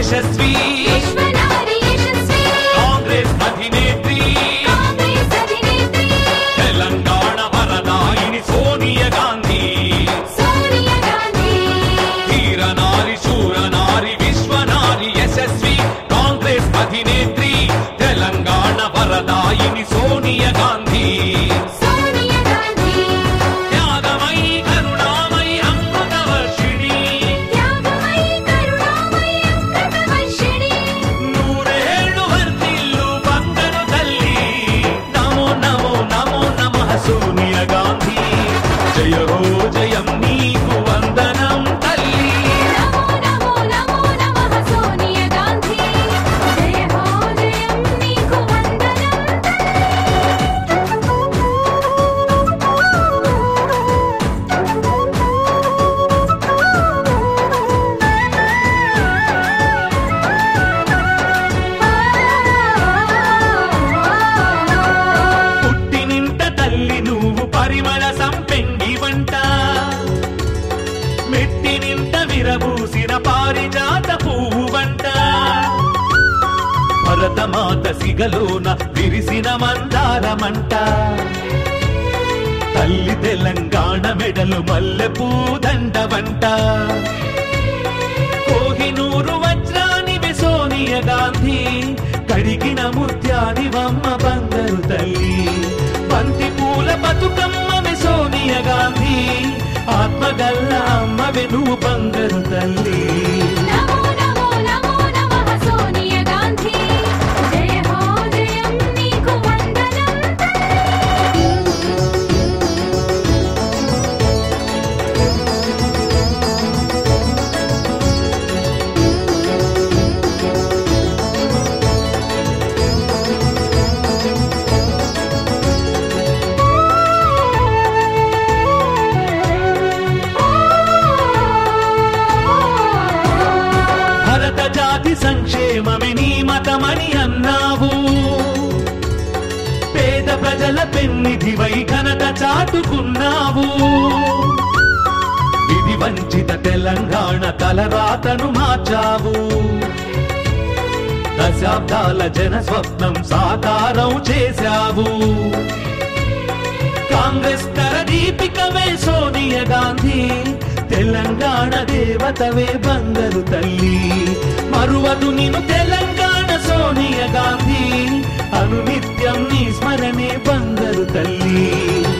యశస్వి విశ్వనారి యశస్వి కాంగ్రెస్ అధినేత్రి కాంగ్రెస్ అధినేత్రి తెలంగాణ వరదాయిని సోనియా గాంధీ సోనియా గాంధీ ధీర నారి శూర నారి విశ్వనారి యశస్వి కాంగ్రెస్ అధినేత్రి తెలంగాణ వరదాయిని సోనియా గాంధీ సోనియా గాంధీ త్యాగమయి కరుణామయి అమృతవర్షిణి త్యాగమయి కరుణామయి అమృతవర్షిణి నూరేళ్లు వర్ధిల్లు బంగారు తల్లి నమో నమో నమో నమః సోనియా గాంధీ జయ హో జయం నీకు వందనం తల్లి నమో నమో నమో నమః సోనియా గాంధీ జయ హో జయం నీకు వందనం పుట్టినింట తల్లి నువ్వు పరిమళ సంపెంగి వంట మెట్టినింట విరబూసిన పారిజాత పువ్వు వంట భరతమాత సిగలోన విరిసిన మందారమంట తల్లి తెలంగాణ మెడలు మల్లె పూదండ వంట కోహినూరు వజ్రానివి సోనియా గాంధీ కడిగిన ముత్యానివమ్మ బంగారు తల్లి బంతి పూల బతుకమ్మవి సోనియా గాంధీ ఆత్మగల్ల అమ్మవి నువ్వు బంగారు తల్లి నమో నమో నమో నమః సోనియా గాంధీ జయ హో జయం నీకు వందనం భరత జాతి సంక్షేమమే నీ మతమని అన్నావు పేద ప్రజల పెన్నిధివై ఘనత చాటుకున్నావు విధి వంచిత తెలంగాణ తలరాతను మార్చావు దశాబ్దాల జన స్వప్నం సాకారం చేశావు కాంగ్రెస్ కరదీపికవే సోనియా గాంధీ తెలంగాణ దేవతవే బంగారు తల్లి మరువదు నిన్ను తెలంగాణ సోనియా గాంధీ అనునిత్యం నీ స్మరణే బంగారు తల్లి